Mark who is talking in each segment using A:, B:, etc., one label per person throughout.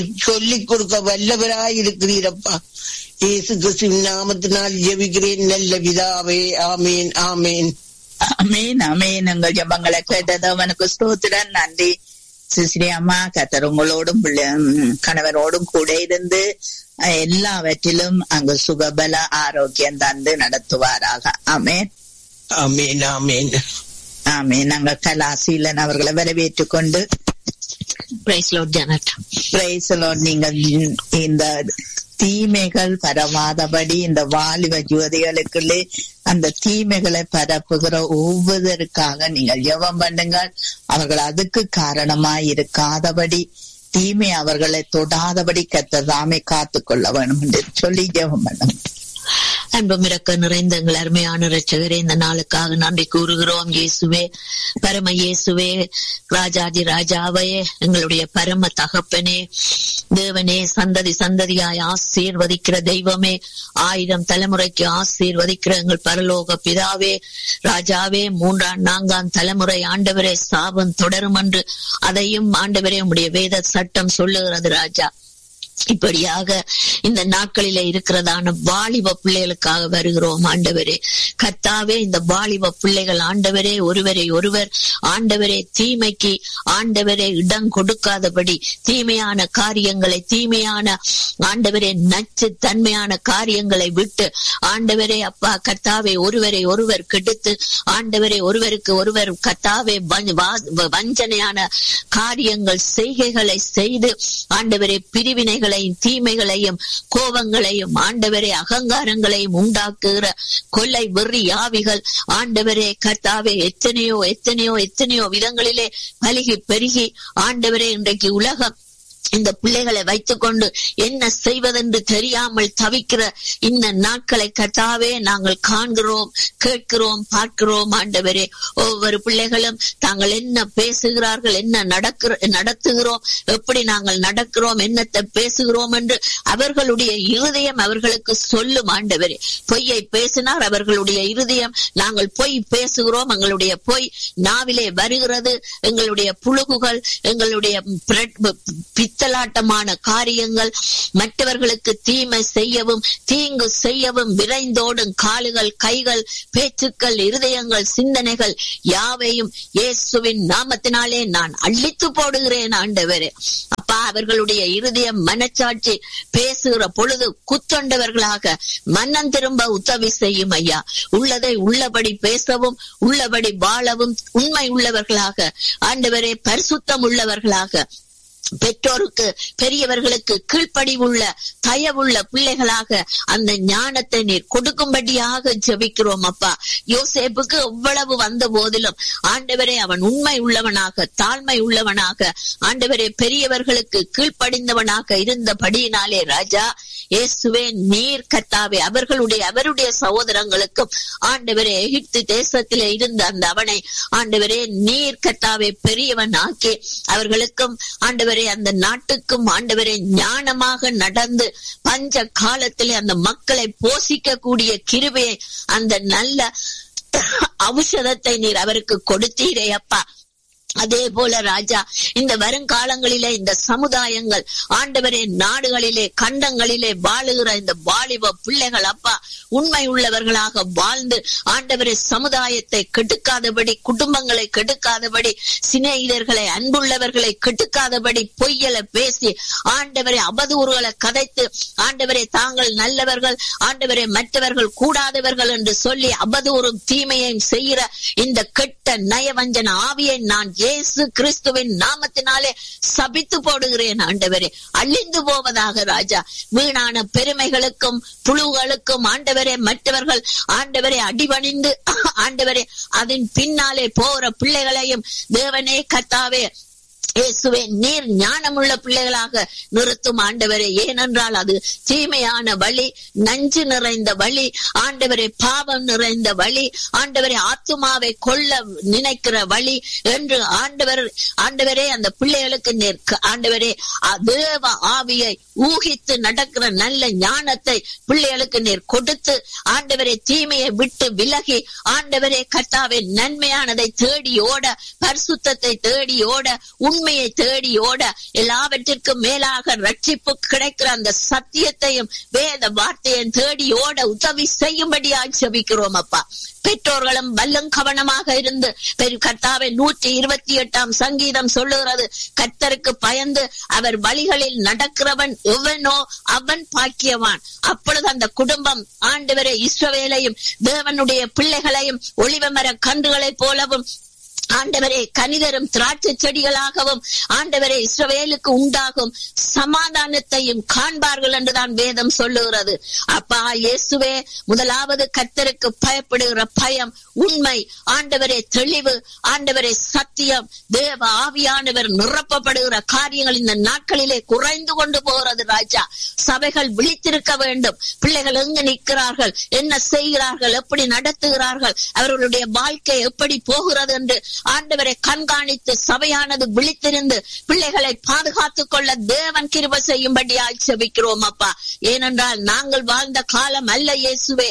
A: சொல்லிக் கொடுக்க வல்லவராய் இருக்கிறீரப்பா இயேசு கிறிஸ்துவின் நாமத்தினால் ஜெபிக்கிறேன் நல்ல பிதாவே ஆமேன் ஆமேன்
B: அமேன் அமேன் உங்கள் ஜபங்களை கேட்டதவனுக்கு ஸ்தோத்திரன் நன்றி சிஸ்ரீ அம்மா கத்தர் உங்களோடும் பிள்ளை- ம், கணவரோடும் கூட இருந்து அஹ், எல்லாவற்றிலும் அங்கு சுகபல ஆரோக்கியம் தந்து நடத்துவாராக ஆமேன்
A: ஆமேன் ஆமேன்
B: ஆமேன் நாங்கள் கலாசீலன் அவர்களை வரவேற்றுக் கொண்டு
C: praise lord Janet
B: Praise the Lord. நீங்கள் இந்த தீமைகள் பரவாதபடி இந்த வாலிப யுவதிகளுக்குள்ளே அந்த தீமைகளை பரப்புகிற ஒவ்வொருவருக்காக நீங்கள் ஜெபம் பண்ணுங்கள் அவர்கள் அதுக்கு காரணமாய் இருக்காதபடி தீமை அவர்களை தொடாதபடி கத்ததாமே காத்துக்கொள்ள வேணும் என்று சொல்லி ஜெபம் பண்ணுங்க
C: அன்பும் இறக்க நிறைந்த எங்கள் அருமையான ரட்சகரே இந்த நாளுக்காக நன்றி கூறுகிறோம் இயேசுவே பரம இயேசுவே ராஜாதி ராஜாவே எங்களுடைய பரம தகப்பனே தேவனே சந்ததி சந்ததியாய் ஆசீர்வதிக்கிற தெய்வமே ஆயிரம் தலைமுறைக்கு ஆசீர்வதிக்கிற எங்கள் பரலோக பிதாவே ராஜாவே மூன்றாம் நான்காம் தலைமுறை ஆண்டவரே சாபம் தொடரும் என்று அதையும் ஆண்டவரே உம்முடைய வேத சட்டம் சொல்லுகிறது ராஜா இப்படியாக இந்த நாட்களில இருக்கிறதான வாலிப பிள்ளைகளுக்காக வருகிறோம் ஆண்டவரே கர்த்தாவே இந்த வாலிப பிள்ளைகள் ஆண்டவரே ஒருவரை ஒருவர் ஆண்டவரே தீமைக்கு ஆண்டவரே இடம் கொடுக்காதபடி தீமையான காரியங்களை தீமையான ஆண்டவரே நச்சு தன்மையான காரியங்களை விட்டு ஆண்டவரே அப்பா கர்த்தாவே ஒருவரை ஒருவர் கெடுத்து ஆண்டவரே ஒருவருக்கு ஒருவர் கர்த்தாவே வஞ்ச- வா- வஞ்சனையான காரியங்கள் செய்கைகளை செய்து ஆண்டவரே பிரிவினைகளையும் தீமைகளையும் கோபங்களையும் ஆண்டவரே அகங்காரங்களையும் உண்டாக்குகிற கொள்ளை வெறி ஆவிகள் ஆண்டவரே கர்த்தாவே எத்தனையோ எத்தனையோ எத்தனையோ விதங்களிலே பலுகி பெருகி ஆண்டவரே இன்றைக்கு உலகம் இந்த பிள்ளைகளை வைத்துக்கொண்டு என்ன செய்வதென்று தெரியாமல் தவிக்கிற இந்த நாட்களை கர்த்தாவே நாங்கள் காண்கிறோம் கேட்கிறோம் பார்க்கிறோம் ஆண்டவரே ஒவ்வொரு பிள்ளைகளும் தாங்கள் என்ன பேசுகிறார்கள் என்ன நடக்கிற நடத்துகிறோம் எப்படி நாங்கள் நடக்கிறோம் என்னத்தை பேசுகிறோம் என்று அவர்களுடைய இருதயம் அவர்களுக்கு சொல்லும் ஆண்டவரே பொய்யை பேசினார் அவர்களுடைய இருதயம் நாங்கள் பொய் பேசுகிறோம் எங்களுடைய பொய் நாவிலே வருகிறது எங்களுடைய புழுகுகள் எங்களுடைய பிரெட்- பித்தலாட்டமான காரியங்கள் மற்றவர்களுக்கு தீமை செய்யவும் தீங்கு செய்யவும் விரைந்தோடும் காலுகள் கைகள் பேச்சுக்கள் இருதயங்கள் சிந்தனைகள் யாவையும் இயேசுவின் நாமத்தினாலே நான் அழித்து போடுகிறேன் ஆண்டவரே அப்பா அவர்களுடைய இருதயம் மனச்சாட்சி பேசுகிற பொழுது குத்தொண்டவர்களாக மன்னன் திரும்ப உதவி செய்யும் ஐயா உள்ளதை உள்ளபடி பேசவும் உள்ளபடி வாழவும் உண்மை உள்ளவர்களாக ஆண்டவரே பரிசுத்தம் உள்ளவர்களாக பெற்றோருக்கு பெரியவர்களுக்கு கீழ்ப்படிவுள்ள தயவுள்ள பிள்ளைகளாக அந்த ஞானத்தை நீர் கொடுக்கும்படியாக ஜெபிக்கிறோம் அப்பா யோசேப்புக்கு எவ்வளவு வந்த போதிலும் ஆண்டவரே அவன் உண்மை உள்ளவனாக தாழ்மை உள்ளவனாக ஆண்டவரே பெரியவர்களுக்கு கீழ்ப்படிந்தவனாக இருந்தபடியினாலே ராஜா இயேசுவே நீர் கத்தாவே அவர்களுடைய அவருடைய சகோதரங்களுக்கும் ஆண்டவரே எகிப்து தேசத்திலே இருந்த அந்த அவனை ஆண்டவரே நீர் கத்தாவே பெரியவன் ஆக்கி அவர்களுக்கும் ஆண்டவரே அந்த நாட்டுக்கும் ஆண்டவரே ஞானமாக நடந்து பஞ்ச காலத்திலே அந்த மக்களை போஷிக்க கூடிய கிருபையை அந்த நல்ல ஔஷதத்தை நீர் அவருக்கு கொடுத்தீரே அப்பா அதே போல ராஜா இந்த வருங்காலங்களிலே இந்த சமுதாயங்கள் ஆண்டவரே நாடுகளிலே கண்டங்களிலே வாழுகிற இந்த வாலிப பிள்ளைகள் அப்பா உண்மை உள்ளவர்களாக வாழ்ந்து ஆண்டவரே சமுதாயத்தை கெடுக்காதபடி குடும்பங்களை கெடுக்காதபடி சிநேகிதர்களை அன்புள்ளவர்களை கெடுக்காதபடி பொய்யலை பேசி ஆண்டவரை அவதூறுகளை கதைத்து ஆண்டவரே தாங்கள் நல்லவர்கள் ஆண்டவரே மற்றவர்கள் கூடாதவர்கள் என்று சொல்லி அவதூறும் தீமையையும் செய்கிற இந்த கெட்ட நயவஞ்சன ஆவியை நான் இயேசு கிறிஸ்துவின் நாமத்தினாலே சபித்து போடுகிறேன் ஆண்டவரே அழிந்து போவதாக ராஜா வீணான பெருமைகளுக்கும் புழுகளுக்கும் ஆண்டவரே மற்றவர்கள் ஆண்டவரை அடிபணிந்து ஆண்டவரே அதன் பின்னாலே போற பிள்ளைகளையும் தேவனே கத்தாவே இயேசுவே நீர் ஞானமுள்ள பிள்ளைகளாக நிறுத்தும் ஆண்டவரே ஏனென்றால் அது தீமையான வழி நஞ்சு நிறைந்த வழி ஆண்டவரே பாவம் நிறைந்த வழி ஆண்டவரே ஆத்துமாவை கொல்ல நினைக்கிற வழி என்று ஆண்டவர் ஆண்டவரே அந்த பிள்ளைகளுக்கு நேர் ஆண்டவரே தேவ ஆவி ஆவியை ஊகித்து நடக்கிற நல்ல ஞானத்தை பிள்ளைகளுக்கு நீர் கொடுத்து ஆண்டவரை தீமையை விட்டு விலகி ஆண்டவரே கர்த்தாவே நன்மையானதை தேடி ஓட பரிசுத்தத்தை தேடி ஓட உண்மையை தேடி ஓட எல்லாவற்றிற்கும் மேலாக ரட்சிப்பு கிடைக்கிற அந்த சத்தியத்தையும் வேத வார்த்தையும் தேடி ஓட உதவி செய்யும்படியாக செபிக்கிறோம் அப்பா பெற்றோர்களும் வல்லும் கவனமாக இருந்து பெரு கர்த்தாவை நூற்றி இருபத்தி எட்டாம் சங்கீதம் சொல்லுகிறது கர்த்தருக்கு பயந்து அவர் வழிகளில் நடக்கிறவன் எவனோ அவன் பாக்கியவான் அப்பொழுது அந்த குடும்பம் ஆண்டவரை இஸ்ரவேலையும் தேவனுடைய பிள்ளைகளையும் ஒளிவமர கன்றுகளைப் போலவும் ஆண்டவரே கனிதரும் திராட்சை செடிகளாகவும் ஆண்டவரே இஸ்ரவேலுக்கு உண்டாகும் சமாதானத்தையும் காண்பார்கள் என்றுதான் வேதம் சொல்லுகிறது அப்பா இயேசுவே முதலாவது கத்தருக்கு பயப்படுகிற பயம் உண்மை ஆண்டவரே தெளிவு ஆண்டவரே சத்தியம் தேவ ஆவியானவர் நிரப்பப்படுகிற காரியங்கள் இந்த நாட்களிலே குறைந்து கொண்டு போகிறது ராஜா சபைகள் விழித்திருக்க வேண்டும் பிள்ளைகள் எங்கு நிற்கிறார்கள் என்ன செய்கிறார்கள் எப்படி நடத்துகிறார்கள் அவர்களுடைய வாழ்க்கை எப்படி போகிறது என்று ஆண்டவரை கண்காணித்து சபையானது விழித்திருந்து பிள்ளைகளை பாதுகாத்துக் கொள்ள தேவன் கிருப செய்யும்படியாய் செபிக்கிறோம் அப்பா ஏனென்றால் நாங்கள் வாழ்ந்த காலம் அல்ல இயேசுவே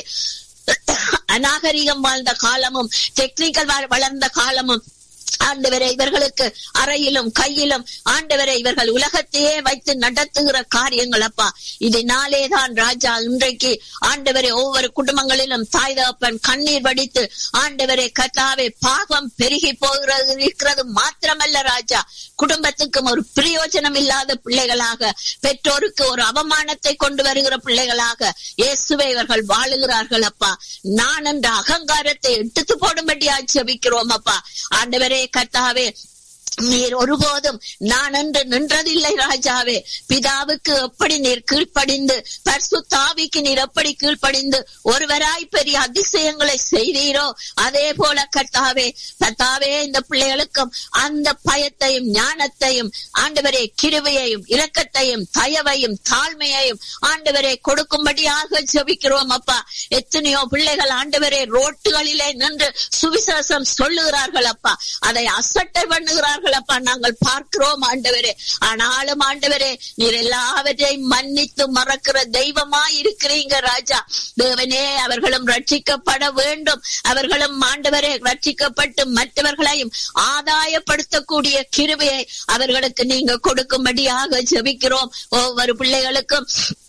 C: அநாகரிகம் வாழ்ந்த காலமும் டெக்னிக்கல் வளர்ந்த காலமும் ஆண்டவரை இவர்களுக்கு அறையிலும் கையிலும் ஆண்டவரை இவர்கள் உலகத்தையே வைத்து நடத்துகிற காரியங்கள் அப்பா இதனாலேதான் ராஜா இன்றைக்கு ஆண்டவரை ஒவ்வொரு குடும்பங்களிலும் தாய் தகப்பன் கண்ணீர் வடித்து ஆண்டவரை கத்தாவே பாகம் பெருகி போகிறது இருக்கிறது மாத்திரமல்ல ராஜா குடும்பத்துக்கும் ஒரு பிரயோஜனம் இல்லாத பிள்ளைகளாக பெற்றோருக்கு ஒரு அவமானத்தை கொண்டு வருகிற பிள்ளைகளாக இயேசுவை இவர்கள் வாழுகிறார்கள் அப்பா நான் என்ற அகங்காரத்தை எடுத்து போடும்படியா செபிக்கிறோம் அப்பா ஆண்டவரே கர்த்தாவே நீர் ஒருபோதும் நான் என்று நின்றதில்லை ராஜாவே பிதாவுக்கு எப்படி நீர் கீழ்ப்படிந்து பர்சுத்தாவிக்கு நீர் எப்படி கீழ்ப்படிந்து ஒருவராய் பெரிய அதிசயங்களை செய்தீரோ அதே போல கர்த்தாவே கர்த்தாவே இந்த பிள்ளைகளுக்கும் அந்த பயத்தையும் ஞானத்தையும் ஆண்டவரே கிருவையையும் இரக்கத்தையும் தயவையும் தாழ்மையையும் ஆண்டவரே கொடுக்கும்படியாக ஜெபிக்கிறோம் அப்பா எத்தனையோ பிள்ளைகள் ஆண்டவரே ரோட்டுகளிலே நின்று சுவிசேஷம் சொல்லுகிறார்கள் அப்பா அதை அசட்டை பண்ணுகிறார்கள் அப்பா நாங்கள் பார்க்கிறோம் ஆண்டவரே ஆனாலும் ஆண்டவரே நீர் எல்லாவற்றையும் மன்னித்து மறக்கிற தெய்வமா இருக்கிறீங்க ராஜா தேவனே அவர்களும் ரட்சிக்கப்பட வேண்டும் அவர்களும் ஆண்டவரே ரட்சிக்கப்பட்டு மற்றவர்களையும் ஆதாயப்படுத்தக்கூடிய கிருவையை அவர்களுக்கு நீங்க கொடுக்கும்படியாக ஜெபிக்கிறோம் ஒவ்வொரு பிள்ளைகளுக்கும்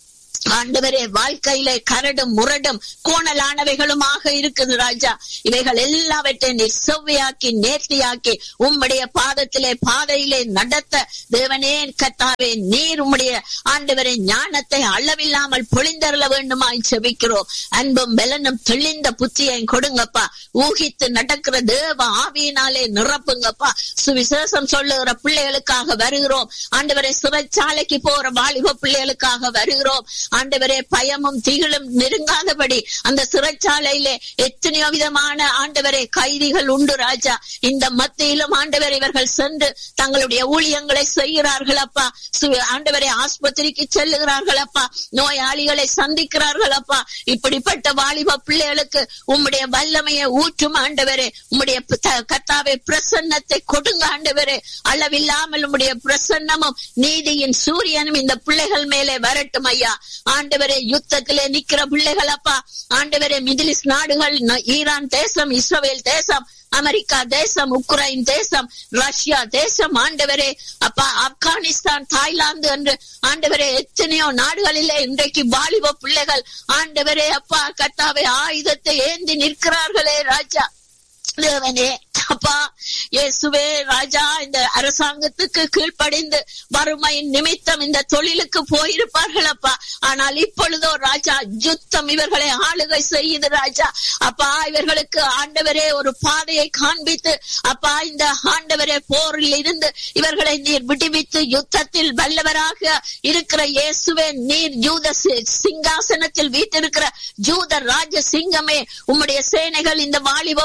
C: ஆண்டவரே வாழ்க்கையிலே கரடும் முரடும் கோணலானவைகளுமாக இருக்குது ராஜா இவைகள் எல்லாவற்றையும் நீர் செவ்வையாக்கி நேர்த்தியாக்கி உம்முடைய பாதத்திலே பாதையிலே நடத்த தேவனே கத்தாவே நீர் உம்முடைய ஆண்டவரை ஞானத்தை அளவில்லாமல் பொழிந்தருள வேண்டுமாய் செபிக்கிறோம் அன்பும் பலனும் தெளிந்த புத்தியையும் கொடுங்கப்பா ஊகித்து நடக்கிற தேவ ஆவியினாலே நிரப்புங்கப்பா சுவிசேஷம் சொல்லுகிற பிள்ளைகளுக்காக வருகிறோம் ஆண்டவரை சிறைச்சாலைக்கு போற வாலிப பிள்ளைகளுக்காக வருகிறோம் ஆண்டவரே பயமும் திகிலும் நெருங்காதபடி அந்த சிறைச்சாலையிலே எத்தனையோ விதமான ஆண்டவரே கைதிகள் உண்டு ராஜா இந்த மத்தியிலும் ஆண்டவர் இவர்கள் சென்று தங்களுடைய ஊழியங்களை செய்கிறார்கள் அப்பா ஆண்டவரை ஆஸ்பத்திரிக்கு செல்லுகிறார்கள் அப்பா நோயாளிகளை சந்திக்கிறார்கள் அப்பா இப்படிப்பட்ட வாலிப பிள்ளைகளுக்கு உம்முடைய வல்லமையை ஊற்றும் ஆண்டவரே உம்முடைய கத்தாவை பிரசன்னத்தை கொடுங்க ஆண்டவரே அளவில்லாமல் உம்முடைய பிரசன்னமும் நீதியின் சூரியனும் இந்த பிள்ளைகள் மேலே வரட்டும் ஐயா ஆண்டவரே யுத்தத்திலே நிக்கிற பிள்ளைகள் அப்பா ஆண்டவரே மிடிலிஸ் நாடுகள் ஈரான் தேசம் இஸ்ரேல் தேசம் அமெரிக்கா தேசம் உக்ரைன் தேசம் ரஷ்யா தேசம் ஆண்டவரே அப்பா ஆப்கானிஸ்தான் தாய்லாந்து என்று ஆண்டவரே எத்தனையோ நாடுகளிலே இன்றைக்கு வாலிப பிள்ளைகள் ஆண்டவரே அப்பா கத்தாவை ஆயுதத்தை ஏந்தி நிற்கிறார்களே ராஜா தேவனே அப்பா இயேசுவே ராஜா இந்த அரசாங்கத்துக்கு கீழ்ப்படிந்து வறுமையின் நிமித்தம் இந்த தொழிலுக்கு போயிருப்பார்கள் அப்பா ஆனால் இப்பொழுதோ ராஜா யுத்தம் இவர்களை ஆளுகை செய்யுது ராஜா அப்பா இவர்களுக்கு ஆண்டவரே ஒரு பாதையை காண்பித்து அப்பா இந்த ஆண்டவரே போரில் இருந்து இவர்களை நீர் விடுவித்து யுத்தத்தில் வல்லவராக இருக்கிற இயேசுவே நீர் யூத சிங்காசனத்தில் வீட்டிருக்கிற ஜூத ராஜ சிங்கமே உம்முடைய சேனைகள் இந்த வாலிப பிள்ளைகள்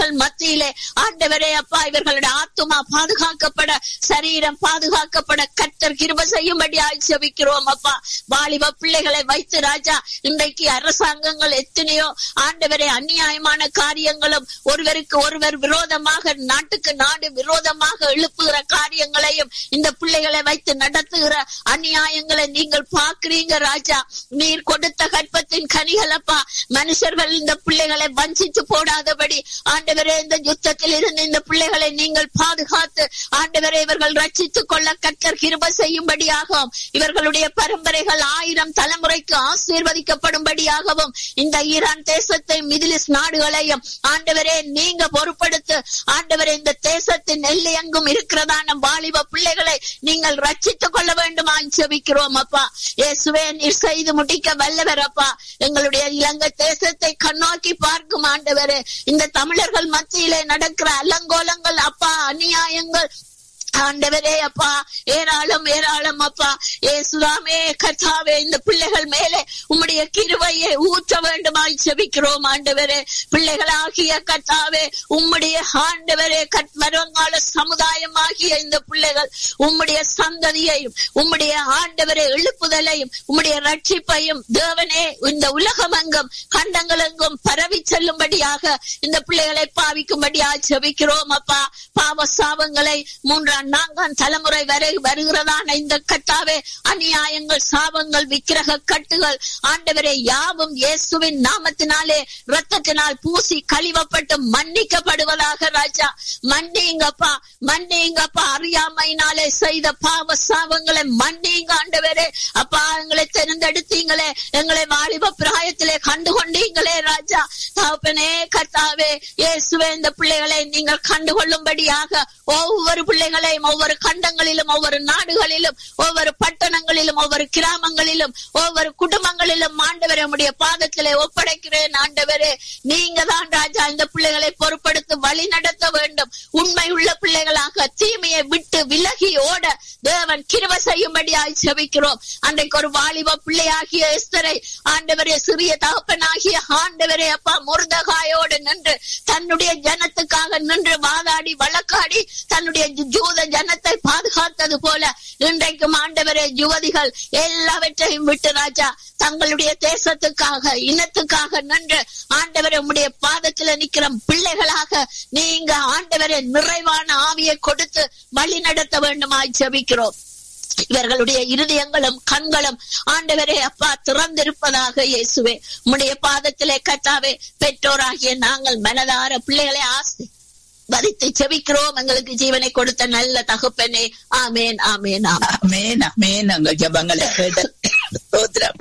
C: தமிழர்கள் மத்தியிலே ஆண்டவரே அப்பா இவர்களுடைய ஆத்துமா பாதுகாக்கப்பட சரீரம் பாதுகாக்கப்பட கத்தர் கிருப செய்யும்படி ஆட்சேபிக்கிறோம் அப்பா வாலிப பிள்ளைகளை வைத்து ராஜா இன்றைக்கு அரசாங்கங்கள் எத்தனையோ ஆண்டவரே அநியாயமான காரியங்களும் ஒருவருக்கு ஒருவர் விரோதமாக நாட்டுக்கு நாடு விரோதமாக எழுப்புகிற காரியங்களையும் இந்த பிள்ளைகளை வைத்து நடத்துகிற அநியாயங்களை நீங்கள் பார்க்கிறீங்க ராஜா நீர் கொடுத்த கற்பத்தின் கனிகளப்பா மனுஷர்கள் இந்த பிள்ளைகளை வஞ்சித்து போடாதபடி ஆண்டவரே இந்த யுத்தத்தில் இருந்து இந்த பிள்ளைகளை நீங்கள் பாதுகாத்து ஆண்டவரே இவர்கள் ரட்சித்துக் கொள்ள கற்கர் கிருப செய்யும்படியாகவும் இவர்களுடைய பரம்பரைகள் ஆயிரம் தலைமுறைக்கு ஆசீர்வதிக்கப்படும்படியாகவும் இந்த ஈரான் தேசத்தை மிதிலிஸ் நாடுகளையும் ஆண்டவரே நீங்க பொறுப்படுத்து ஆண்டவரே இந்த தேசத்தின் எல்லையெங்கும் இருக்கிறதான வாலிப பிள்ளைகளை நீங்கள் ரட்சித்துக் கொள்ள வேண்டுமா ஜெபிக்கிறோம் அப்பா இயேசுவே நீர் செய்து முடிக்க வல்லவர் அப்பா எங்களுடைய இலங்கை தேசத்தை கண்ணோக்கி பார்க்கும் ஆண்டவரே இந்த தமிழர்கள் மத்தியிலே நடக்கிற அலங்கோலங்கள் அப்பா அநியாயங்கள் ஆண்டவரே அப்பா ஏராளம் ஏராளம் அப்பா ஏசுதாமே கர்த்தாவே இந்த பிள்ளைகள் மேலே உம்முடைய கிருவையை ஊற்ற வேண்டுமாய் செபிக்கிறோம் ஆண்டவரே பிள்ளைகளாகிய கர்த்தாவே உம்முடைய ஆண்டவரே கட்மரங்கால சமுதாயமாகிய இந்த பிள்ளைகள் உம்முடைய சந்ததியையும் உம்முடைய ஆண்டவரை எழுப்புதலையும் உம்முடைய ரட்சிப்பையும் தேவனே இந்த உலகமெங்கும் கண்டங்களெங்கும் பரவி செல்லும்படியாக இந்த பிள்ளைகளை பாவிக்கும்படியாக செபிக்கிறோம் அப்பா பாவ சாபங்களை மூன்றாம் நான்காம் தலைமுறை வரை வருகிறதான இந்த கட்டாவே அநியாயங்கள் சாபங்கள் விக்கிரக கட்டுகள் ஆண்டவரை யாவும் இயேசுவின் நாமத்தினாலே ரத்தத்தினால் பூசி கழிவப்பட்டு மன்னிக்கப்படுவதாக ராஜா மன்னிங்கப்பா மன்னிங்கப்பா அறியாமையினாலே செய்த பாவ சாபங்களை மன்னிங்க ஆண்டவரே அப்பா எங்களை தெரிந்தெடுத்தீங்களே எங்களை வாலிப பிராயத்திலே கண்டு கொண்டீங்களே ராஜா தகப்பனே கர்த்தாவே இயேசுவே இந்த பிள்ளைகளை நீங்கள் கண்டுகொள்ளும்படியாக ஒவ்வொரு பிள்ளைகளையும் ஒவ்வொரு கண்டங்களிலும் ஒவ்வொரு நாடுகளிலும் ஒவ்வொரு பட்டணங்களிலும் ஒவ்வொரு கிராமங்களிலும் ஒவ்வொரு குடும்பங்களிலும் ஆண்டவரே உடைய பாதத்திலே ஒப்படைக்கிறேன் ஆண்டவரே நீங்க தான் ராஜா இந்த பிள்ளைகளை பொறுப்படுத்தி வழி நடத்த வேண்டும் உண்மை உள்ள பிள்ளைகளாக தீமையை விட்டு விலகி ஓட தேவன் கிருவ செய்யும்படியாய் செபிக்கிறோம் அன்றைக்கு ஒரு வாலிப பிள்ளையாகிய எஸ்தரை ஆண்டவரே சிறிய தகப்பனாகிய ஆண்டவரே அப்பா முருதகாயோடு நின்று தன்னுடைய ஜனத்துக்காக நின்று வாதாடி வழக்காடி தன்னுடைய ஜூத ஜனத்தை பாதுகாத்தது போல இன்றைக்கும் ஆண்டவரே யுவதிகள் எல்லாவற்றையும் விட்டு ராஜா தங்களுடைய தேசத்துக்காக இனத்துக்காக நின்று ஆண்டவரை உம்முடைய பாதத்துல நிக்கிற பிள்ளைகளாக நீங்க ஆண்டவரை நிறைவான ஆவியை கொடுத்து வழி நடத்த வேண்டுமாய் ஜெபிக்கிறோம் இவர்களுடைய இருதயங்களும் கண்களும் ஆண்டவரே அப்பா திறந்திருப்பதாக இயேசுவே உம்முடைய பாதத்திலே கட்டாவே பெற்றோராகிய நாங்கள் மனதார பிள்ளைகளை ஆசை வதித்து செபிக்கிறோம் எங்களுக்கு ஜீவனை கொடுத்த நல்ல தகப்பனே ஆமேன் ஆமேன் ஆமேன்
B: அமேன் அமேன் உங்கள் ஜபங்களை கேட்ட ஸ்தோத்திரம்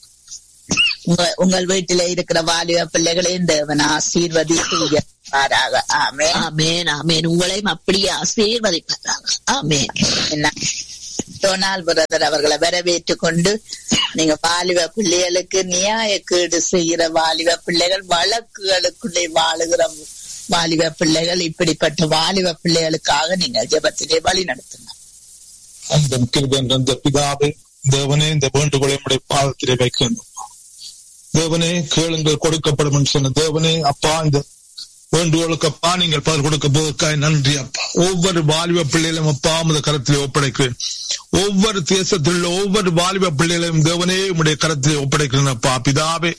B: உங்க- உங்கள் வீட்டில இருக்கிற வாலிப பிள்ளைகளையும் தேவன் ஆசீர்வதி செய்வாராக ஆமேன்
C: ஆமேன் ஆமேன் உங்களையும் அப்படியே ஆசீர்வதிப்பதாக ஆமேன்
B: என்ன டொனால் பிரதர் அவர்களை வரவேற்றுக் கொண்டு நீங்க வாலிப பிள்ளைகளுக்கு நியாயக்கேடு செய்கிற வாலிப பிள்ளைகள் வழக்குகளுக்குள்ளே வாழுகிற வாலிப பிள்ளைகள் இப்படிப்பட்ட வாலிப பிள்ளைகளுக்காக நீங்கள் ஜெபத்திலே வழி நடத்துங்க
D: அந்த கிருபன் அந்த பிதாவே தேவனே இந்த வேண்டுகோளை நம்முடைய பாதத்திலே வைக்கணும் தேவனே கேளுங்கள் கொடுக்கப்படும் என்று சொன்ன தேவனே அப்பா இந்த வேண்டுகோளுக்கு அப்பா நீங்கள் பதில் கொடுக்க போவதற்காக நன்றி அப்பா ஒவ்வொரு வாலிப பிள்ளைகளும் அப்பா உமது கரத்திலே ஒப்படைக்கிறேன் ஒவ்வொரு தேசத்தில் உள்ள ஒவ்வொரு வாலிப பிள்ளைகளையும் தேவனே உம்முடைய கரத்திலே ஒப்படைக்கிறேன் அப்பா பிதாவே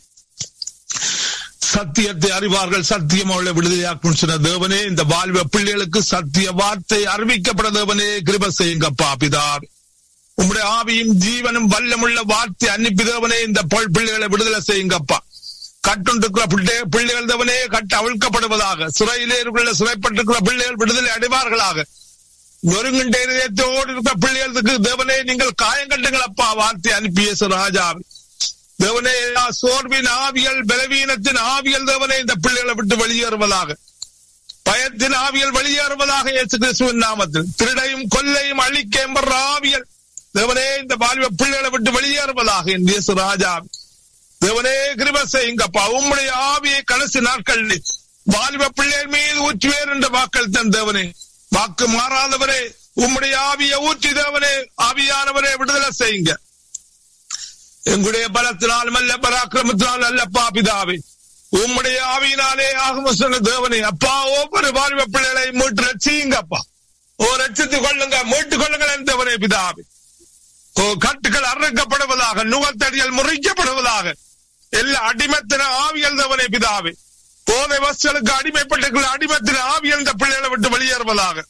D: சத்தியத்தை அறிவார்கள் சத்தியம் அவளை விடுதலையாக்கும் சொன்ன தேவனே இந்த வாலிப பிள்ளைகளுக்கு சத்திய வார்த்தை அறிவிக்கப்பட தேவனே கிருப செய்யுங்கப்பா பிதாவே உம்முடைய ஆவியும் ஜீவனும் வல்லமுள்ள வார்த்தை அனுப்பி தேவனே இந்த பொல் பிள்ளைகளை விடுதலை செய்யுங்கப்பா கட்டுண்டிருக்கிற பிள்ளை பிள்ளைகள் தேவனே கட்டு அவிழ்க்கப்படுவதாக சிறையிலே இருக்கிற சிறைப்பட்டிருக்கிற பிள்ளைகள் விடுதலை அடைவார்களாக நொறுங்குண்ட இதயத்தோடு இருக்கிற பிள்ளைகளுக்கு தேவனே நீங்கள் காயங்கட்டுங்கள் அப்பா வார்த்தை அனுப்பிய ராஜாவே தேவனே எல்லா சோர்வின் ஆவியல் பலவீனத்தின் ஆவியல் தேவனே இந்த பிள்ளைகளை விட்டு வெளியேறுவதாக பயத்தின் ஆவியல் வெளியேறுவதாக இயேசு கிறிஸ்துவின் நாமத்தில் திருடையும் கொல்லையும் அழிக்க எம்பர் ஆவியல் தேவனே இந்த பாலிவ பிள்ளைகளை விட்டு வெளியேறுவதாக என் இயேசு ராஜா தேவனே கிருப செய்யுங்கப்பா உம்முடைய ஆவியை கடைசி நாட்களில் வாலிப பிள்ளைகள் மீது ஊற்றுவேர் என்ற வாக்கள் தன் தேவனே வாக்கு மாறாதவரே உம்முடைய ஆவியை ஊற்றி தேவனே ஆவியானவரே விடுதலை செய்யுங்க எங்களுடைய பலத்தினாலும் அல்ல பராக்கிரமத்தினாலும் அல்லப்பா பிதாவே உம்முடைய ஆவியினாலே ஆகும் சொன்ன தேவனே அப்பா ஒவ்வொரு வாழ்வ பிள்ளைகளை மீட்டு ரசியுங்க அப்பா ஓ ரட்சித்துக் கொள்ளுங்க மீட்டுக் கொள்ளுங்கள் என்றவனே பிதாவே ஓ கட்டுகள் அறுக்கப்படுவதாக நுகத்தடிகள் முறிக்கப்படுவதாக எல்லா அடிமத்தின ஆவியல் தவனே பிதாவே போதை வசலுக்கு அடிமைப்பட்டிருக்கிற அடிமத்தின ஆவியல் இந்த பிள்ளைகளை விட்டு வெளியேறுவதாக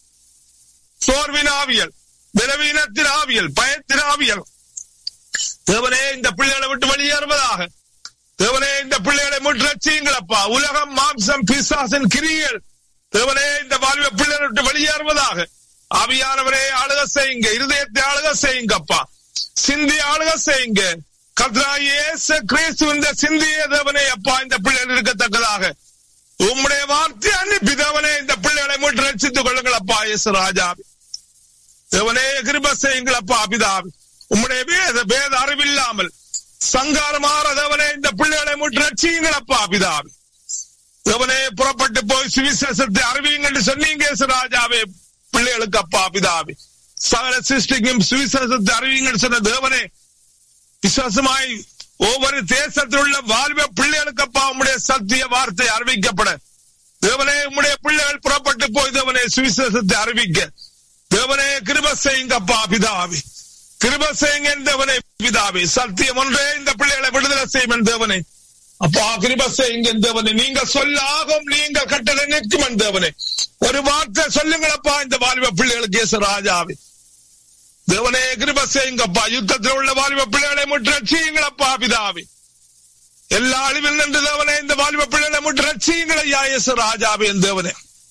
D: சோர்வின் ஆவியல் பலவீனத்தின் ஆவியல் பயத்தின் ஆவியல் தேவனே இந்த பிள்ளைகளை விட்டு வெளியேறுவதாக தேவனே இந்த பிள்ளைகளை மீட்டு ரட்சியுங்களப்பா உலகம் மாம்சம் பிசாசின் கிரியல் தேவனே இந்த வாழ்வை பிள்ளைகளை விட்டு வெளியேறுவதாக ஆவியானவரே ஆளுக செய்யுங்க இருதயத்தை ஆளுக செய்யுங்கப்பா சிந்தி ஆளுக செய்யுங்க கத்ராயேச கிறிஸ்து இந்த சிந்திய தேவனே அப்பா இந்த பிள்ளைகள் இருக்கத்தக்கதாக உம்முடைய வார்த்தை அனுப்பி தேவனே இந்த பிள்ளைகளை மீட்டு ரட்சித்துக் கொள்ளுங்கள் அப்பா இயேசு ராஜாவி தேவனே கிருப செய்யுங்கள் அப்பா பிதாவி உம்முடைய வேத வேத அறிவில்லாமல் சங்காரமாற தேவனே இந்த பிள்ளைகளை மீட்டு ரட்சியுங்கள் அப்பா பிதாவி தேவனே புறப்பட்டு போய் சுவிசேஷத்தை அறிவியுங்கள் என்று சொன்னீங்க இயேசு ராஜாவே பிள்ளைகளுக்கு அப்பா பிதாவி சகல சிருஷ்டிக்கும் சுவிசேஷத்தை அறிவியுங்கள் சொன்ன தேவனே விசுவாசமாய் ஒவ்வொரு தேசத்தில் உள்ள வாழ்வ பிள்ளைகளுக்கு அப்பா உம்முடைய சத்திய வார்த்தை அறிவிக்கப்பட தேவனே உம்முடைய பிள்ளைகள் புறப்பட்டு போய் தேவனே சுவிசேஷத்தை அறிவிக்க தேவனே கிருப செய்யுங்கப்பா பிதாவி கிருப செய்யுங்க தேவனே பிதாவி சத்தியம் ஒன்றே இந்த பிள்ளைகளை விடுதலை செய்யும் தேவனே அப்பா கிருப செய்யுங்க தேவனே நீங்க சொல்லாகும் நீங்கள் கட்டளை நிற்கும் தேவனே ஒரு வார்த்தை சொல்லுங்களப்பா இந்த வாலிப பிள்ளைகளுக்கு இயேசு ராஜாவே தேவனே கிருப செய்யுங்கப்பா யுத்தத்தில் உள்ள வாலிப பிள்ளைகளை முற்று ரட்சியுங்களப்பா பிதாவே எல்லா அழிவில் நின்று தேவனே இந்த வாலிப பிள்ளைகளை முற்று ரட்சியுங்கள் ஐயா இயேசு ராஜாவே என் தேவனே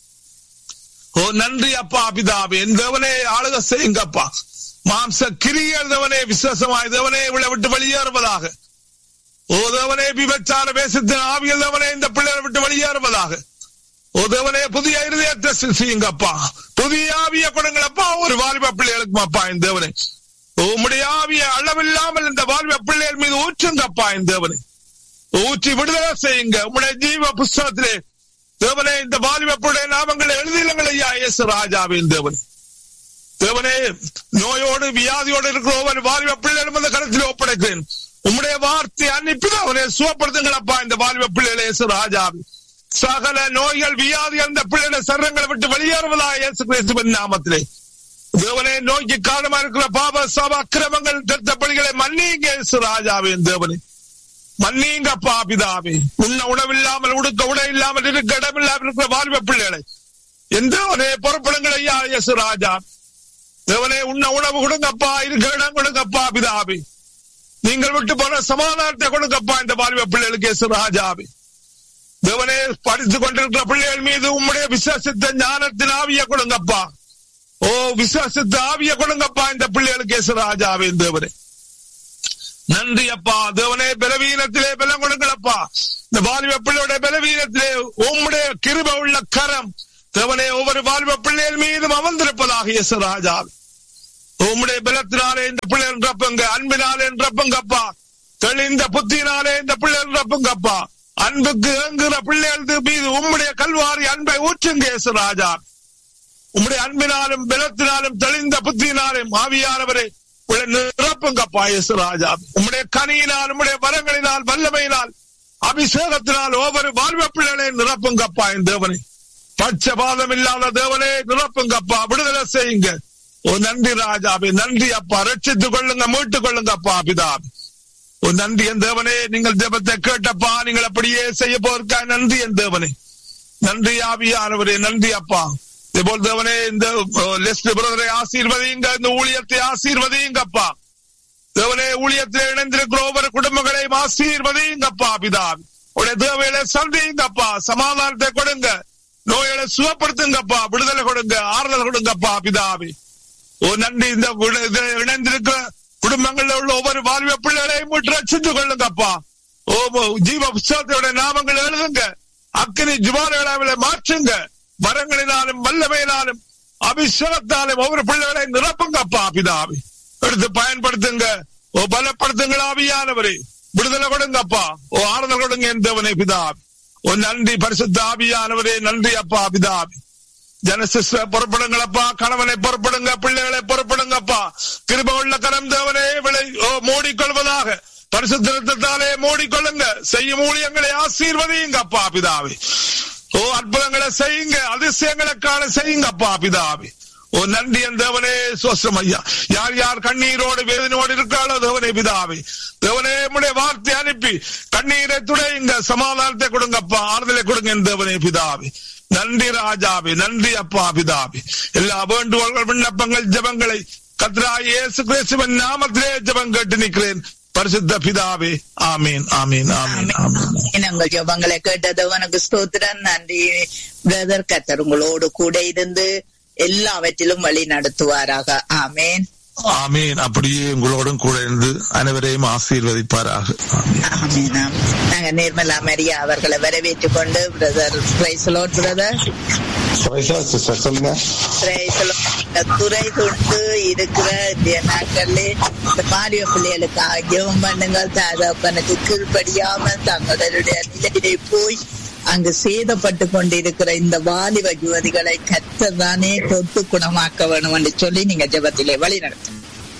D: ஓ நன்றி அப்பா பிதாவே என் தேவனே ஆளுக செய்யுங்கப்பா மாம்ச கிரியல் தேவனே விசுவாசமாய் தேவனே இவளை விட்டு வெளியேறுவதாக ஓ தேவனே விபச்சார பேசத்தின் ஆவியல் தேவனே இந்த பிள்ளைகளை விட்டு வெளியேறுவதாக ஓ தேவனே புதிய இருதயத்தை செய்யுங்கப்பா புதிய ஆவிய கொடுங்களப்பா ஒரு வாலிப பிள்ளைகளுக்கும் அப்பா என் தேவனே உம்முடைய ஆவிய அளவில்லாமல் இந்த வாலிப பிள்ளைகள் மீது ஊற்றுங்கப்பா என் தேவனே ஊற்றி விடுதலை செய்யுங்க உம்முடைய ஜீவ புஸ்தகத்திலே தேவனே இந்த வாலிப பிள்ளை நாமங்களை எழுதியுங்கள் ஐயா இயேசு ராஜாவின் தேவனே தேவனே நோயோடு வியாதியோடு இருக்கிற ஒவ்வொரு வாலிப பிள்ளைகளும் அந்த கருத்தில் ஒப்படைக்கிறேன் உம்முடைய வார்த்தை அனுப்பி அவனை சுவப்படுத்துங்களப்பா இந்த வாலிப பிள்ளைகளை இயேசு ராஜாவி சகல நோய்கள் வியாதிகள் இந்த பிள்ளைகளை சரங்களை விட்டு வெளியேறுவதா இயேசு கிறிஸ்துவின் நாமத்திலே தேவனே நோய்க்கு காரணமா இருக்கிற பாப சாப அக்கிரமங்கள் திருத்த பணிகளை மன்னிங்க இயேசு ராஜாவின் தேவனே மன்னிங்கப்பா பிதாவே உண்ண உணவில்லாமல் உடுக்க உடை இல்லாமல் இருக்க இடமில்லாமல் இருக்கிற வாலிப பிள்ளைகளை எந்த ஒரே புறப்படுங்கள் ஐயா இயேசு ராஜா தேவனே உண்ண உணவு கொடுங்கப்பா இருக்க இடம் கொடுங்கப்பா பிதாவே நீங்கள் விட்டு போன சமாதானத்தை கொடுங்கப்பா இந்த வாலிப பிள்ளைகளுக்கு இயேசு ராஜாவே தேவனே படித்துக் கொண்டிருக்கிற பிள்ளைகள் மீது உம்முடைய விசுவாசத்த ஞானத்தின் ஆவிய கொடுங்கப்பா ஓ விசுவாசத்த ஆவிய கொடுங்கப்பா இந்த பிள்ளைகளுக்கு இயேசு ராஜாவே தேவனே நன்றி அப்பா தேவனே பலவீனத்திலே பலம் கொடுங்களப்பா இந்த வாலிப பிள்ளையுடைய பலவீனத்திலே உம்முடைய கிருப உள்ள கரம் தேவனே ஒவ்வொரு வாலிப பிள்ளைகள் மீதும் அமர்ந்திருப்பதாக இயேசு ராஜாவே உம்முடைய பலத்தினாலே இந்த பிள்ளைகள் ரப்புங்க அன்பினாலே ரப்புங்கப்பா தெளிந்த புத்தினாலே இந்த பிள்ளைகள் ரப்புங்கப்பா அன்புக்கு ஏங்குகிற பிள்ளைகள் மீது உம்முடைய கல்வாரி அன்பை ஊற்றுங்க இயேசு ராஜா உம்முடைய அன்பினாலும் பலத்தினாலும் தெளிந்த புத்தினாலும் ஆவியானவரை நிரப்புங்கப்பா இயேசு ராஜா உம்முடைய கனியினால் உம்முடைய வரங்களினால் வல்லமையினால் அபிஷேகத்தினால் ஒவ்வொரு வாழ்வ பிள்ளைகளை நிரப்புங்கப்பா என் தேவனை பட்சபாதம் இல்லாத தேவனே நிரப்புங்கப்பா விடுதலை செய்யுங்க ஓ நன்றி ராஜாவே நன்றி அப்பா ரட்சித்துக் கொள்ளுங்க மீட்டுக் கொள்ளுங்க அப்பா பிதாவே ஓ நன்றி என் தேவனே நீங்கள் ஜெபத்தை கேட்டப்பா நீங்கள் அப்படியே செய்ய போருக்கா நன்றி என் தேவனே நன்றி ஆவியானவரே நன்றி அப்பா இதேபோல் தேவனே இந்த லெஸ்ட் பிரதரை ஆசீர்வதிங்க இந்த ஊழியத்தை ஆசீர்வதிங்கப்பா தேவனே ஊழியத்தில் இணைந்திருக்கிற ஒவ்வொரு குடும்பங்களையும் ஆசீர்வதிங்கப்பா பிதாவி உடைய தேவையில சந்திங்கப்பா சமாதானத்தை கொடுங்க நோய்களை சுகப்படுத்துங்கப்பா விடுதலை கொடுங்க ஆறுதல் கொடுங்கப்பா பிதாவி ஓ நன்றி இந்த இணைந்திருக்கிற குடும்பங்கள்ல உள்ள ஒவ்வொரு வாழ்வ பிள்ளைகளையும் மீட்டு ரசித்து கொள்ளுங்கப்பா ஓ ஜீவ புஸ்தகத்தோட நாமங்கள் எழுதுங்க அக்கினி ஜுவாலைகளை மாற்றுங்க வரங்களினாலும் வல்லமையினாலும் அபிஷேகத்தாலும் ஒவ்வொரு பிள்ளைகளையும் நிரப்புங்கப்பா பிதாவி எடுத்து பயன்படுத்துங்க ஓ பலப்படுத்துங்கள் ஆவியானவரே விடுதலை கொடுங்கப்பா ஓ ஆறுதல் கொடுங்க எந்தவனை பிதாவி ஓ நன்றி பரிசுத்த ஆவியானவரே நன்றி அப்பா பிதாவி ஜனசிஸ்ட புறப்படுங்களப்பா கணவனை புறப்படுங்க பிள்ளைகளை புறப்படுங்கப்பா கிருப உள்ள கரம் தேவனே விளை ஓ மூடிக்கொள்வதாக பரிசுத்த ரத்தத்தாலே மூடிக்கொள்ளுங்க செய்யும் ஊழியங்களை ஆசீர்வதியுங்க அப்பா பிதாவே ஓ அற்புதங்களை செய்யுங்க அதிசயங்களுக்கான செய்யுங்க அப்பா பிதாவே ஓ நன்றி என் தேவனே சோஸ்ரம் ஐயா யார் யார் கண்ணீரோடு வேதனையோடு இருக்காளோ தேவனே பிதாவே தேவனே உடைய வார்த்தை அனுப்பி கண்ணீரை துடையுங்க சமாதானத்தை கொடுங்கப்பா ஆறுதலை கொடுங்க என் தேவனே பிதாவே நன்றி ராஜாவே நன்றி அப்பா பிதாவே எல்லா வேண்டுகோள்கள் விண்ணப்பங்கள் ஜபங்களை கத்ரா இயேசு கிறிஸ்துவின் நாமத்திலே ஜபம் கேட்டு நிற்கிறேன் பரிசுத்த பிதாவே ஆமீன் ஆமீன் ஆமீன் ஆமீன்
B: உங்கள் ஜபங்களை கேட்டது உனக்கு ஸ்தோத்திரம் நன்றி பிரதர் கத்தர் உங்களோடு கூட இருந்து எல்லாவற்றிலும் வழி நடத்துவாராக ஆமேன்
D: ஆமீன் அப்படியே உங்களோடும் கூட இருந்து அனைவரையும் ஆசீர்வதிப்பாராக ஆமீன்.
B: ஆமேன் ஆமேன். நாங்க நிர்மலா மரியா அவர்களை வரவேற்றுக் கொண்டு பிரதர் பிரைசலோட் பிரதர்
E: சிஸ்டர் சொல்லுங்க
B: துறை தொட்டு இருக்கிற இந்த நாட்கள்ல இந்த மாறிய பிள்ளைகளுக்கு ஜெபம் பண்ணுங்கள் தகப்பனுக்கு கீழ்ப்படியாமல் தங்களுடைய நிலையிலே போய் அங்கு சேதப்பட்டு கொண்டிருக்கிற இந்த வாலிப யுவதிகளை கத்ததானே தொட்டு குணமாக்க வேணும் என்று சொல்லி நீங்க ஜெபத்திலே வழி நடத்தும்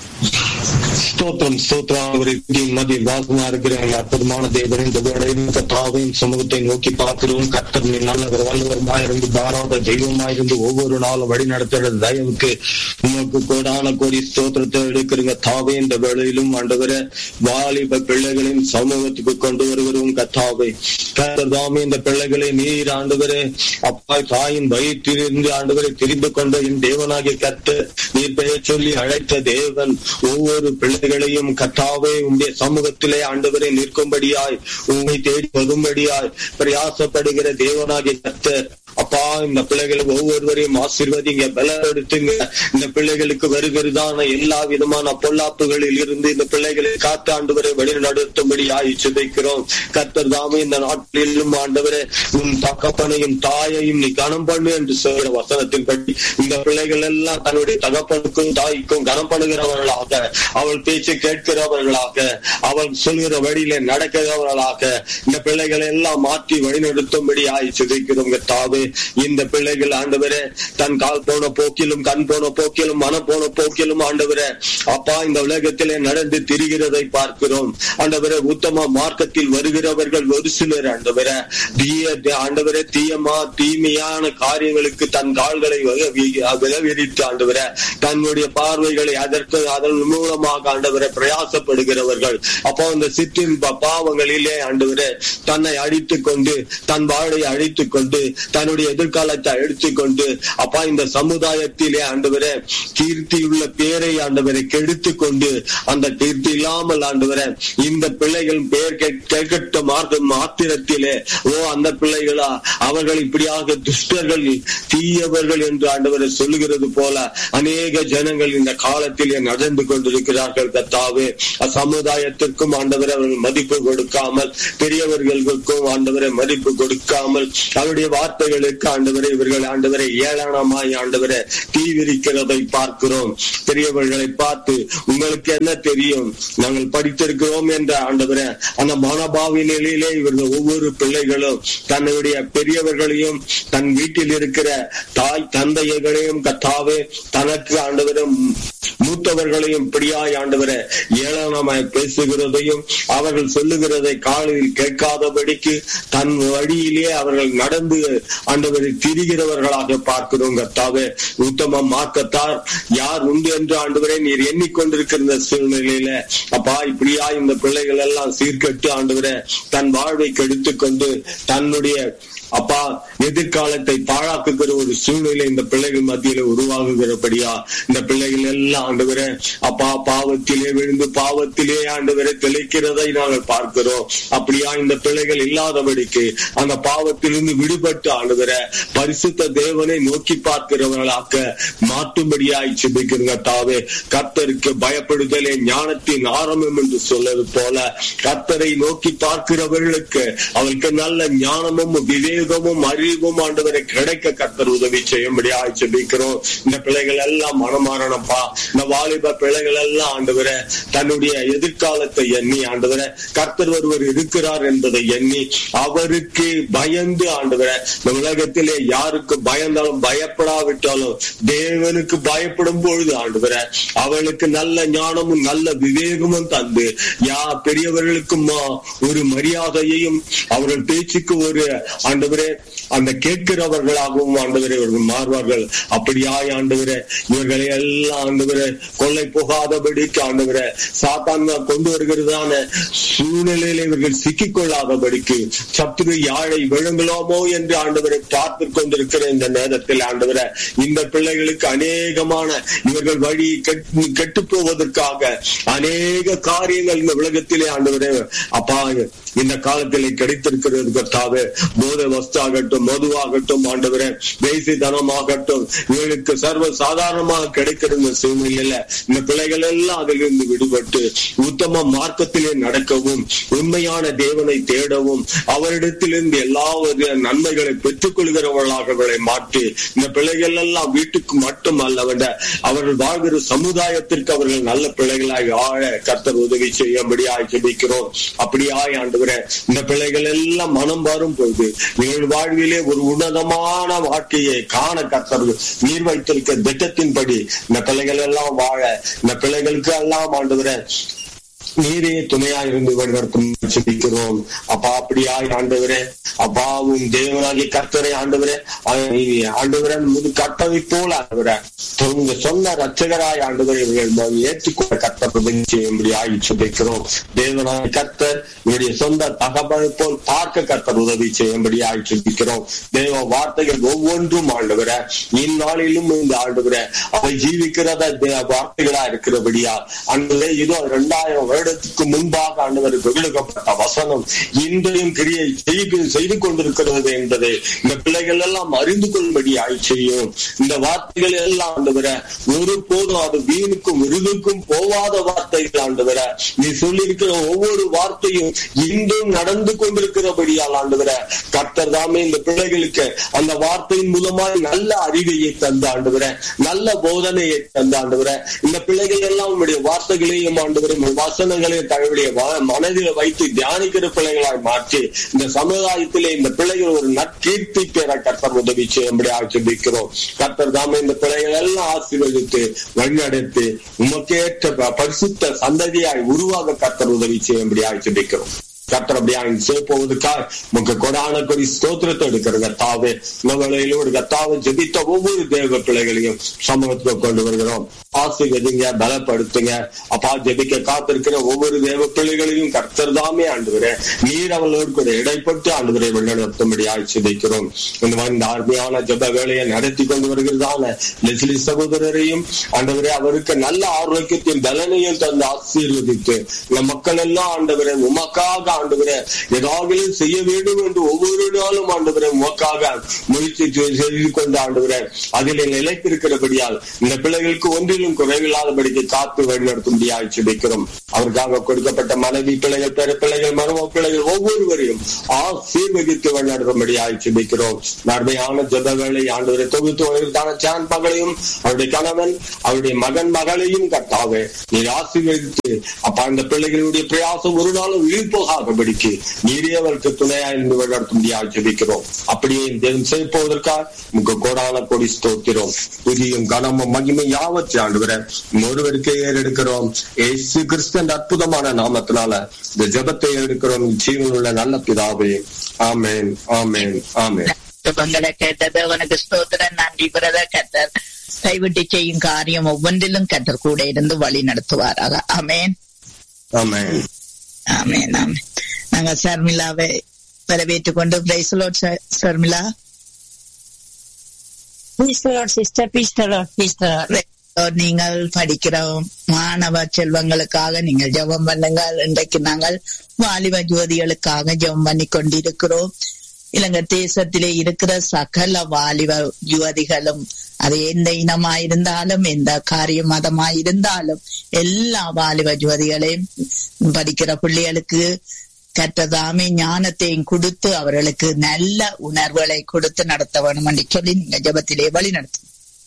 E: ஸ்தோத்திரம் ஸ்தோத்திரம் அவரை மதியில் வாசமா இருக்கிற எங்கள் அற்புதமான தேவன் இந்த வேளையில் கத்தாவின் சமூகத்தை நோக்கி பார்க்கிறோம் கத்தர் நீ நல்லவர் வல்லவருமாயிருந்து தாராத தெய்வமாயிருந்து ஒவ்வொரு நாளும் வழி நடத்துகிற தயவுக்கு உமக்கு கோடான கோடி ஸ்தோத்திரத்தை எடுக்கிறீங்க தாவே இந்த வேளையிலும் ஆண்டவர வாலிப பிள்ளைகளின் சமூகத்துக்கு கொண்டு வருகிறோம் கத்தாவை கத்தர் தாமே இந்த பிள்ளைகளை நீர் ஆண்டவரே அப்பா தாயின் வயிற்றிலிருந்து ஆண்டவரை திரும்பி கொண்ட என் தேவனாகிய கத்து நீர் பெயர் சொல்லி அழைத்த தேவன் ஒவ்வொரு பிள்ளைகளையும் கத்தாவே உடைய சமூகத்திலே ஆண்டவரை நிற்கும்படியாய் உண்மை தேடி வரும்படியாய் பிரயாசப்படுகிற தேவனாகிய கர்த்தர் அப்பா இந்த பிள்ளைகளை ஒவ்வொருவரையும் ஆசீர்வதிங்க பலப்படுத்துங்க இந்த பிள்ளைகளுக்கு வருகிறதான எல்லா விதமான பொல்லாப்புகளில் இருந்து இந்த பிள்ளைகளை காத்து ஆண்டவரை வழி நடத்தும்படியாய் சிதைக்கிறோம் கர்த்தர் தாமே இந்த நாட்டிலும் ஆண்டவரே உன் தகப்பனையும் தாயையும் நீ கனம் பண்ணு என்று சொல்கிற வசனத்தின்படி இந்த பிள்ளைகள் எல்லாம் தன்னுடைய தகப்பனுக்கும் தாய்க்கும் கனம் பண்ணுகிறவர்களாக அவள் பேச்சு கேட்கிறவர்களாக அவள் சொல்கிற வழியில நடக்கிறவர்களாக இந்த பிள்ளைகளை எல்லாம் மாற்றி வழிநடத்தும்படி ஆய் சிதைக்கிறோம் தாவே இந்த பிள்ளைகள் ஆண்டவரே தன் கால் போன போக்கிலும் கண் போன போக்கிலும் மனம் போன போக்கிலும் ஆண்டவரே அப்பா இந்த உலகத்திலே நடந்து திரிகிறதை பார்க்கிறோம் ஆண்டவரே உத்தம மார்க்கத்தில் வருகிறவர்கள் ஒரு சிலர் ஆண்டவரே தீய ஆண்டவரே தீயமா தீமையான காரியங்களுக்கு தன் கால்களை விலவிரித்து ஆண்டவரே தன்னுடைய பார்வைகளை அதற்கு அதன் மூலமாக ஆண்டவரை பிரயாசப்படுகிறவர்கள் அப்போ அந்த சிற்றின் பாவங்களிலே ஆண்டவரே தன்னை அழித்துக் கொண்டு தன் வாழை அழித்துக் கொண்டு தன்னுடைய எதிர்காலத்தை எடுத்துக்கொண்டு அப்பா இந்த சமுதாயத்திலே ஆண்டவரே கீர்த்தியுள்ள பேரை ஆண்டவரை கெடுத்து கொண்டு அந்த கீர்த்தி இல்லாமல் ஆண்டவரே இந்த பிள்ளைகள் பெயர் கேட்கட்ட மார்க்க மாத்திரத்திலே ஓ அந்த பிள்ளைகளா அவர்கள் இப்படியாக துஷ்டர்கள் தீயவர்கள் என்று ஆண்டவரை சொல்லுகிறது போல அநேக ஜனங்கள் இந்த காலத்திலே நடந்து கொண்டிருக்கிறார்கள் கத்தாவே சமுதாயத்திற்கும் ஆண்டவரை அவர்கள் மதிப்பு கொடுக்காமல் பெரியவர்களுக்கும் ஆண்டவரை மதிப்பு கொடுக்காமல் அவருடைய வார்த்தைகளுக்கு ஆண்டவரை இவர்கள் ஆண்டவரை ஏளனமாய் ஆண்டவரை தீவிரிக்கிறதை பார்க்கிறோம் பெரியவர்களை பார்த்து உங்களுக்கு என்ன தெரியும் நாங்கள் படித்திருக்கிறோம் என்ற ஆண்டவரை அந்த மனபாவி நிலையிலே இவர்கள் ஒவ்வொரு பிள்ளைகளும் தன்னுடைய பெரியவர்களையும் தன் வீட்டில் இருக்கிற தாய் தந்தையர்களையும் கத்தாவே தனக்கு ஆண்டவரும் மூத்தவர்களையும் இப்படியாய் ஆண்டவர ஏளனமாய் பேசுகிறதையும் அவர்கள் சொல்லுகிறதை காலில் கேட்காதபடிக்கு தன் வழியிலே அவர்கள் நடந்து ஆண்டவரை திரிகிறவர்களாக பார்க்கிறோம் கத்தாவே உத்தம மார்க்கத்தார் யார் உண்டு என்று ஆண்டவரை நீர் எண்ணிக்கொண்டிருக்கிற சூழ்நிலையில அப்பா இப்படியா இந்த பிள்ளைகள் எல்லாம் சீர்கட்டு ஆண்டவரை தன் வாழ்வை கெடுத்துக் கொண்டு தன்னுடைய அப்பா எதிர்காலத்தை பாழாக்குகிற ஒரு சூழ்நிலை இந்த பிள்ளைகள் மத்தியில உருவாகுகிறபடியா இந்த பிள்ளைகள் எல்லாம் ஆண்டவர அப்பா பாவத்திலே விழுந்து பாவத்திலே ஆண்டவரை திளைக்கிறதை நாங்கள் பார்க்கிறோம் அப்படியா இந்த பிள்ளைகள் இல்லாதபடிக்கு அந்த பாவத்திலிருந்து விடுபட்டு ஆண்டவர பரிசுத்த தேவனை நோக்கி பார்க்கிறவர்களாக்க மாற்றும்படியாய் சிபிக்கிறங்க தாவே கர்த்தருக்கு பயப்படுதலே ஞானத்தின் ஆரம்பம் என்று சொல்வது போல கர்த்தரை நோக்கி பார்க்கிறவர்களுக்கு அவருக்கு நல்ல ஞானமும் விவேக விவேகமும் அறிவும் ஆண்டவரை கிடைக்க கர்த்தர் உதவி செய்யும்படியாக ஜெபிக்கிறோம் இந்த பிள்ளைகள் எல்லாம் மனமாறணப்பா இந்த வாலிப பிள்ளைகள் எல்லாம் ஆண்டவரை தன்னுடைய எதிர்காலத்தை எண்ணி ஆண்டவரை கர்த்தர் ஒருவர் இருக்கிறார் என்பதை எண்ணி அவருக்கு பயந்து ஆண்டவரை இந்த உலகத்திலே யாருக்கு பயந்தாலும் பயப்படாவிட்டாலும் தேவனுக்கு பயப்படும் பொழுது ஆண்டவரை அவளுக்கு நல்ல ஞானமும் நல்ல விவேகமும் தந்து யா பெரியவர்களுக்கும் ஆ, ஒரு மரியாதையையும் அவர்கள் பேச்சுக்கு ஒரு ஆண்டவரே அந்த கேட்கிறவர்களாகவும் ஆண்டவரே இவர்கள் மாறுவார்கள் அப்படியாய் ஆண்டவரே இவர்களை எல்லாம் ஆண்டவரே கொள்ளை போகாதபடிக்கு ஆண்டவரே சாத்தான் கொண்டு வருகிறதான சூழ்நிலையில இவர்கள் சிக்கிக் கொள்ளாதபடிக்கு சத்துரு யாழை விழுங்கலாமோ என்று ஆண்டவரை பார்த்து கொண்டிருக்கிற இந்த நேரத்தில் ஆண்டவரை இந்த பிள்ளைகளுக்கு அநேகமான இவர்கள் வழி கெட்டு கெட்டு போவதற்காக அநேக காரியங்கள் இந்த உலகத்திலே ஆண்டவரே அப்பா இந்த காலத்திலே கிடைத்திருக்கிறது கர்த்தாவே போதை வஸ்தாகட்டும் மதுவாகட்டும் ஆண்டவரே தேசித்தனமாகட்டும் இவர்களுக்கு சர்வ சாதாரணமாக கிடைக்கிற இந்த சூழ்நிலையில இந்த பிள்ளைகள் எல்லாம் அதிலிருந்து விடுபட்டு உத்தம மார்க்கத்திலே நடக்கவும் உண்மையான தேவனை தேடவும் அவரிடத்திலிருந்து எல்லா வித நன்மைகளை பெற்றுக் கொள்கிறவர்களாக அவர்களை மாற்றி இந்த பிள்ளைகள் எல்லாம் வீட்டுக்கு மட்டும் அல்லவண்ட அவர்கள் வாழ்கிற சமுதாயத்திற்கு அவர்கள் நல்ல பிள்ளைகளாய் வாழ கர்த்தர் உதவி செய்யும்படியாய் ஜெபிக்கிறோம் அப்படியாய் ஆண்டவரே இந்த பிள்ளைகள் எல்லாம் மனம் வரும் பொழுது நீங்கள் வாழ்விலே ஒரு உன்னதமான வாழ்க்கையை காண கர்த்தர் நீர் வைத்திருக்க திட்டத்தின்படி இந்த பிள்ளைகள் எல்லாம் வாழ இந்த பிள்ளைகளுக்கு எல்லாம் ஆண்டவரே நீரே துணையா இருந்து வழிநடத்தும் ஜெபிக்கிறோம் அப்பா அப்படியாய் ஆண்டவரே அப்பாவும் தேவனாகி கர்த்தரை ஆண்டவரே ஆண்டவரே முது கட்டவை போல ஆண்டவரே உங்க சொன்ன ரட்சகராய் ஆண்டவரை இவர்கள் ஏற்றுக்கொண்ட கர்த்தர் உதவி செய்யும்படியாய் ஜெபிக்கிறோம் தேவனாய் கர்த்தர் இவருடைய சொந்த தகவலை போல் பார்க்க கர்த்தர் உதவி செய்யும்படியாய் ஜெபிக்கிறோம் தேவ வார்த்தைகள் ஒவ்வொன்றும் ஆண்டவரே இந்நாளிலும் இந்த ஆண்டவரே அவை ஜீவிக்கிறத தே- வார்த்தைகளா இருக்கிறபடியா ஆண்டவரே இதோ இரண்டாயிரம் வருடத்துக்கு முன்பாக ஆண்டவருக்கு வெளியிடப்பட்ட வசனம் இன்றையும் கிரியை செய்து செய்து கொண்டிருக்கிறது என்பதை இந்த பிள்ளைகள் எல்லாம் அறிந்து கொள்ளும்படி செய்யும் இந்த வார்த்தைகள் எல்லாம் ஆண்டவர ஒரு போதும் அது வீணுக்கும் விருதுக்கும் போவாத வார்த்தைகள் ஆண்டவர நீ சொல்லியிருக்கிற ஒவ்வொரு வார்த்தையும் இன்றும் நடந்து கொண்டிருக்கிறபடியால் ஆண்டவர கர்த்தர் தாமே இந்த பிள்ளைகளுக்கு அந்த வார்த்தையின் மூலமாய் நல்ல அறிவையை தந்த ஆண்டவர நல்ல போதனையை தந்த ஆண்டவர இந்த பிள்ளைகள் எல்லாம் உங்களுடைய வார்த்தைகளையும் ஆண்டவர வசனங்களையும் தங்களுடைய வ- மனதில் வைத்து தியானிக்கிற பிள்ளைகளாய் மாற்றி இந்த சமுதாயத்திலே இந்த பிள்ளைகள் ஒரு நற்கீர்த்தி பெற கர்த்தர் உதவி செய்யும்படி ஆட்சேபிக்கிறோம் கர்த்தர் தாமே இந்த பிள்ளைகள் எல்லாம் ஆசீர்வதித்து வழிநடத்தி உமக்கேற்ற ப- பரிசுத்த சந்ததியாய் உருவாக கர்த்தர் உதவி செய்யும்படி ஆட்சேபிக்கிறோம் கர்த்தர் அப்படியா சேர்ப்போவதற்காக உங்க கொடான கொடி ஸ்தோத்திரத்தை எடுக்கிற கத்தாவே இந்த வேளையில ஒரு கத்தாவை ஜெபித்த ஒவ்வொரு தேவ பிள்ளைகளையும் சமூகத்துக்கு கொண்டு வருகிறோம் ஆசீர்வதிங்க பலப்படுத்துங்க அப்பா ஜெபிக்க காத்திருக்கிற ஒவ்வொரு தேவ பிள்ளைகளையும் கர்த்தர் தாமே ஆண்டுகிறே நீர் அவளோடு கூட இடைப்பட்டு ஆண்டுகிறே வழிநடத்தும்படி ஆட்சிதைக்கிறோம் இந்த மாதிரி இந்த அருமையான ஜெப வேலையை நடத்தி கொண்டு வருகிறதான லெஸ்லி சகோதரரையும் ஆண்டவரே அவருக்கு நல்ல ஆரோக்கியத்தையும் பலனையும் தந்து ஆசீர்வதித்து இந்த மக்கள் எல்லாம் ஆண்டவரே உமக்காக ஆண்டவரே ஏதாவது செய்ய வேண்டும் என்று ஒவ்வொரு நாளும் ஆண்டவரே உமக்காக முயற்சி செய்து கொண்டு ஆண்டவரே அதில் நிலைத்திருக்கிறபடியால் இந்த பிள்ளைகளுக்கு ஒன்றிலும் குறைவில்லாதபடிக்கு காத்து வழிநடத்தும்படியாக ஜெபிக்கிறோம் அவருக்காக கொடுக்கப்பட்ட மனைவி பிள்ளைகள் பேர பிள்ளைகள் மரும பிள்ளைகள் ஒவ்வொருவரையும் ஆசீர்வதித்து வழிநடத்தும்படியாக ஜெபிக்கிறோம் நன்மையான ஜெப வேலை ஆண்டவரை தொகுத்து வருகிறதான சான் மகளையும் அவருடைய கணவன் அவருடைய மகன் மகளையும் கட்டாவே நீர் ஆசீர்வதித்து அப்பா இந்த பிள்ளைகளுடைய பிரயாசம் ஒரு நாளும் வீண் போகாதபடிக்கு நீரே அவருக்கு துணையா இருந்து வழிநடத்தும்படியாக ஜெபிக்கிறோம் அப்படியே தேவன் செய்ப்போவதற்காக உங்க கோடான கொடி ஸ்தோத்திரம் புதியும் கனமும் மகிமை யாவற்றை ஆண்டு ஒருவருக்கே ஏறெடுக்கிறோம் ஏசு கிறிஸ்தன் அற்புதமான நாமத்தினால இந்த ஜெபத்தை எடுக்கிறோம் ஜீவனுள்ள நல்ல பிதாவே ஆமென் ஆமென் ஆமென்
B: ஜெபங்களை கேட்டது அவனுக்கு ஸ்தோத்திரம் நன்றி பிரதர் கத்தர் கைவிட்டு செய்யும் காரியம் ஒவ்வொன்றிலும் கத்தர் கூட இருந்து வழி நடத்துவாராக அமேன்
E: ஆமென்
B: ஆமேன் ஆமேன் நாங்க சர்மிளாவை வரவேற்றுக் கொண்டு பிரைசலோட் Sharmila
C: Praise the Lord, sister. Praise the Lord. Praise the Lord.
B: நீங்கள் படிக்கிற மாணவ செல்வங்களுக்காக நீங்கள் ஜெபம் பண்ணுங்கள் இன்றைக்கு நாங்கள் வாலிப ஜோதிகளுக்காக ஜெபம் பண்ணி கொண்டிருக்கிறோம் இலங்கை தேசத்திலே இருக்கிற சகல வாலிப யுவதிகளும் அது எந்த இனமாயிருந்தாலும் எந்த காரிய மதமாயிருந்தாலும் எல்லா வாலிப ஜோதிகளையும் படிக்கிற பிள்ளைகளுக்கு கற்றதாமே ஞானத்தையும் கொடுத்து அவர்களுக்கு நல்ல உணர்வுகளை கொடுத்து நடத்த வேணும் என்று சொல்லி நீங்க ஜபத்திலே வழி நடத்தும்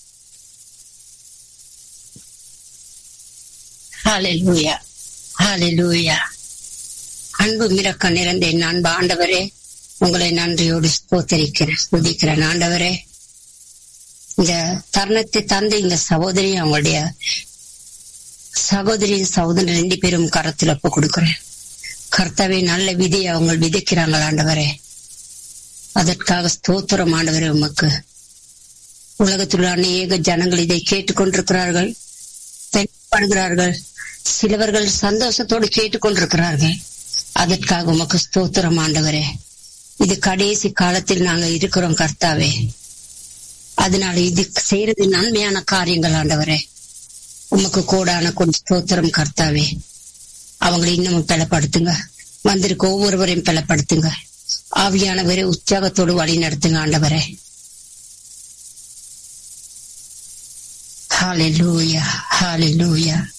F: ஹalleluya ஹalleluya அன்பு மிரக்க நிறைந்த என் அன்பு ஆண்டவரே உங்களை நன்றியோடு ஸ்தோத்தரிக்கிறேன் துதிக்கிறேன் ஆண்டவரே இந்த தருணத்தை தந்து இந்த சகோதரி அவங்களுடைய சகோதரி சகோதரி ரெண்டு பேரும் கரத்தில் ஒப்பு கொடுக்கிறேன் கர்த்தாவே நல்ல விதியை அவங்க விதைக்கிறாங்க ஆண்டவரே அதற்காக ஸ்தோத்திரம் ஆண்டவரே உமக்கு உலகத்தில் உள்ள அநேக ஜனங்கள் இதை கேட்டுக்கொண்டிருக்கிறார்கள் பயன்படுகிறார்கள் சிலவர்கள் சந்தோஷத்தோடு கேட்டுக்கொண்டிருக்கிறார்கள் அதற்காக உமக்கு ஸ்தோத்திரம் ஆண்டவரே இது கடைசி காலத்தில் நாங்க இருக்கிறோம் கர்த்தாவே அதனால இது செய்யறது நன்மையான காரியங்கள் ஆண்டவரே உமக்கு கூடான கொஞ்சம் ஸ்தோத்திரம் கர்த்தாவே அவங்களை இன்னமும் பலப்படுத்துங்க வந்திருக்க ஒவ்வொருவரையும் பலப்படுத்துங்க ஆவியானவரை உற்சாகத்தோடு வழி நடத்துங்க ஆண்டவரே ஹalleluya ஹalleluya